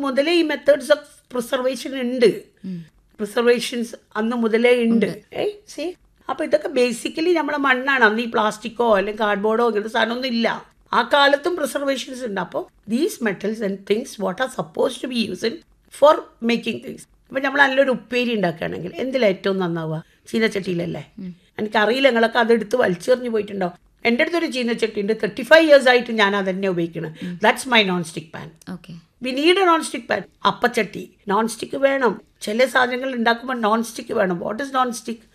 മുതലേ ഈ methods of preservation ഉണ്ട് പ്രിസർവേഷൻസ് അന്ന് മുതലേ ഉണ്ട് ഏയ് സേ അപ്പൊ ഇതൊക്കെ ബേസിക്കലി നമ്മളെ മണ്ണാണ് അന്ന് ഈ പ്ലാസ്റ്റിക്കോ അല്ലെങ്കിൽ കാർഡ്ബോർഡോ ഇങ്ങനത്തെ സാധനമൊന്നും ഇല്ല ആ കാലത്തും പ്രിസർവേഷൻസ് ഉണ്ട് അപ്പോൾ these metals and things what are suppose to be use for making things ഇപ്പം നമ്മൾ നല്ലൊരു ഉപ്പേരി ഉണ്ടാക്കുകയാണെങ്കിൽ എന്തിലാ ഏറ്റവും നന്നാവുക ചീനച്ചട്ടിയിലല്ലേ എനിക്കറിയില്ല നിങ്ങളൊക്കെ അതെടുത്ത് വലിച്ചെറിഞ്ഞ് പോയിട്ടുണ്ടോ എൻ്റെ അടുത്തൊരു ചീനച്ചട്ടി ഉണ്ട് തേർട്ടി ഫൈവ് ഇയേഴ്സ് ആയിട്ട് ഞാൻ അതന്നെ ഉപയോഗിക്കണം that's my non stick pan okay we need a non stick pan അപ്പച്ചട്ടി നോൺ സ്റ്റിക്ക് വേണം ചില സാധനങ്ങൾ ഉണ്ടാക്കുമ്പോൾ നോൺ സ്റ്റിക്ക് വേണം വാട്ട് ഇസ് നോൺ സ്റ്റിക്ക്